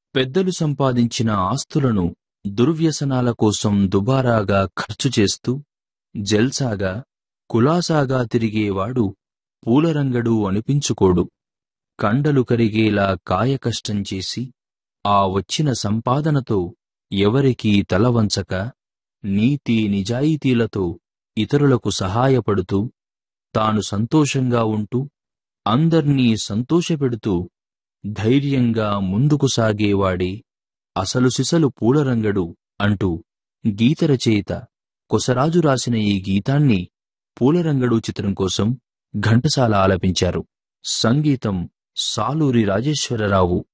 పెద్దలు సంపాదించిన ఆస్తులను దుర్వ్యసనాల కోసం దుబారాగా ఖర్చు చేస్తూ జల్సాగా కులాసాగా తిరిగేవాడు పూలరంగడు అనిపించుకోడు కండలు కరిగేలా కాయకష్టం చేసి ఆ వచ్చిన సంపాదనతో ఎవరికీ తలవంచక నీతి నిజాయితీలతో ఇతరులకు సహాయపడుతూ తాను సంతోషంగా ఉంటూ అందర్నీ సంతోషపెడుతూ ధైర్యంగా ముందుకు సాగేవాడే అసలు సిసలు పూలరంగడు అంటూ గీత రచయిత కొసరాజు రాసిన ఈ గీతాన్ని పూలరంగడు చిత్రం కోసం ఘంటసాల ఆలపించారు సంగీతం సాలూరి రాజేశ్వరరావు